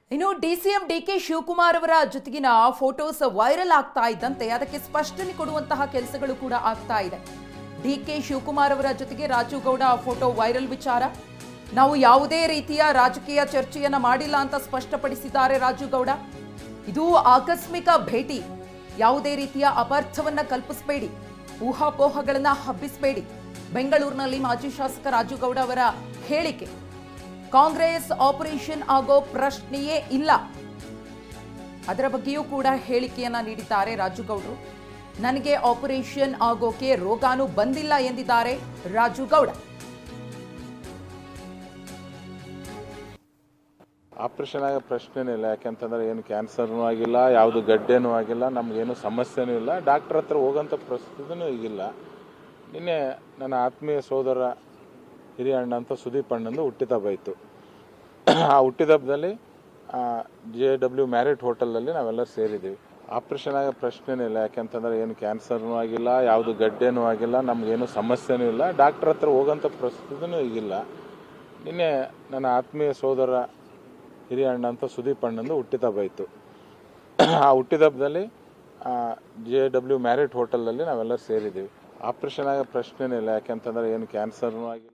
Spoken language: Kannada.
ಇನ್ನು ಡಿಸಿಎಂ ಡಿಕೆ ಶಿವಕುಮಾರ್ ಅವರ ಜೊತೆಗಿನ ಫೋಟೋಸ್ ವೈರಲ್ ಆಗ್ತಾ ಇದ್ದಂತೆ ಅದಕ್ಕೆ ಸ್ಪಷ್ಟನೆ ಕೊಡುವಂತಹ ಕೆಲಸಗಳು ಕೂಡ ಆಗ್ತಾ ಇದೆ ಡಿಕೆ ಶಿವಕುಮಾರ್ ಅವರ ಜೊತೆಗೆ ರಾಜು ಗೌಡ ಫೋಟೋ ವೈರಲ್ ವಿಚಾರ ನಾವು ಯಾವುದೇ ರೀತಿಯ ರಾಜಕೀಯ ಚರ್ಚೆಯನ್ನ ಮಾಡಿಲ್ಲ ಅಂತ ಸ್ಪಷ್ಟಪಡಿಸಿದ್ದಾರೆ ರಾಜು ಗೌಡ ಇದು ಆಕಸ್ಮಿಕ ಭೇಟಿ ಯಾವುದೇ ರೀತಿಯ ಅಪಾರ್ಥವನ್ನ ಕಲ್ಪಿಸಬೇಡಿ ಊಹಾಪೋಹಗಳನ್ನ ಹಬ್ಬಿಸಬೇಡಿ ಬೆಂಗಳೂರಿನಲ್ಲಿ ಮಾಜಿ ಶಾಸಕ ರಾಜು ಗೌಡ ಅವರ ಹೇಳಿಕೆ ಕಾಂಗ್ರೆಸ್ ಆಪರೇಷನ್ ಆಗೋ ಪ್ರಶ್ನೆಯೇ ಇಲ್ಲ ಅದರ ಬಗ್ಗೆಯೂ ಕೂಡ ಹೇಳಿಕೆಯನ್ನ ನೀಡಿದ್ದಾರೆ ರಾಜುಗೌಡರು ನನಗೆ ಆಪರೇಷನ್ ಆಗೋಕೆ ರೋಗಾನು ಬಂದಿಲ್ಲ ಎಂದಿದ್ದಾರೆ ರಾಜು ಗೌಡ ಆಪ್ರೇಷನ್ ಆಗೋ ಪ್ರಶ್ನೆನೇ ಇಲ್ಲ ಯಾಕೆಂತಂದ್ರೆ ಏನು ಕ್ಯಾನ್ಸರ್ನೂ ಆಗಿಲ್ಲ ಯಾವುದು ಗಡ್ಡೆನೂ ಆಗಿಲ್ಲ ನಮಗೇನು ಸಮಸ್ಯೆನೂ ಇಲ್ಲ ಡಾಕ್ಟರ್ ಹತ್ರ ಹೋಗೋಂಥ ಪರಿಸ್ಥಿತಿನೂ ಈಗಿಲ್ಲ ನಿನ್ನೆ ನನ್ನ ಆತ್ಮೀಯ ಸೋದರ ಹಿರಿಯ ಅಣ್ಣ ಅಂತ ಸುದೀಪ್ ಅಣ್ಣಂದು ಹುಟ್ಟಿದಬ್ಬ ಇತ್ತು ಆ ಹುಟ್ಟಿದಬ್ಬದಲ್ಲಿ ಜೆ ಡಬ್ಲ್ಯೂ ಮ್ಯಾರಿಟ್ ಹೋಟೆಲಲ್ಲಿ ನಾವೆಲ್ಲರೂ ಸೇರಿದ್ದೀವಿ ಆಪ್ರೇಷನ್ ಆಗೋ ಪ್ರಶ್ನೆನೇ ಇಲ್ಲ ಯಾಕೆಂತಂದ್ರೆ ಏನು ಕ್ಯಾನ್ಸರ್ನೂ ಆಗಿಲ್ಲ ಯಾವುದು ಗಡ್ಡೆನೂ ಆಗಿಲ್ಲ ನಮಗೇನು ಸಮಸ್ಯೆನೂ ಇಲ್ಲ ಡಾಕ್ಟರ್ ಹತ್ರ ಹೋಗೋಂಥ ಪರಿಸ್ಥಿತಿನೂ ಈಗಿಲ್ಲ ನಿನ್ನೆ ನನ್ನ ಆತ್ಮೀಯ ಸೋದರ ಹಿರಿಯ ಅಣ್ಣ ಅಂತ ಸುದೀಪ್ ಅಣ್ಣಂದು ಹುಟ್ಟಿದಬ್ಬ ಇತ್ತು ಆ ಹುಟ್ಟಿದಬ್ಬದಲ್ಲಿ ಜೆ ಡಬ್ಲ್ಯೂ ಮ್ಯಾರಿಟ್ ಹೋಟೆಲಲ್ಲಿ ನಾವೆಲ್ಲರೂ ಸೇರಿದ್ದೀವಿ ಆಪ್ರೇಷನ್ ಆಗೋ ಪ್ರಶ್ನೆನೇ ಇಲ್ಲ ಯಾಕೆಂತಂದ್ರೆ ಏನು ಕ್ಯಾನ್ಸರ್ನೂ ಆಗಿಲ್ಲ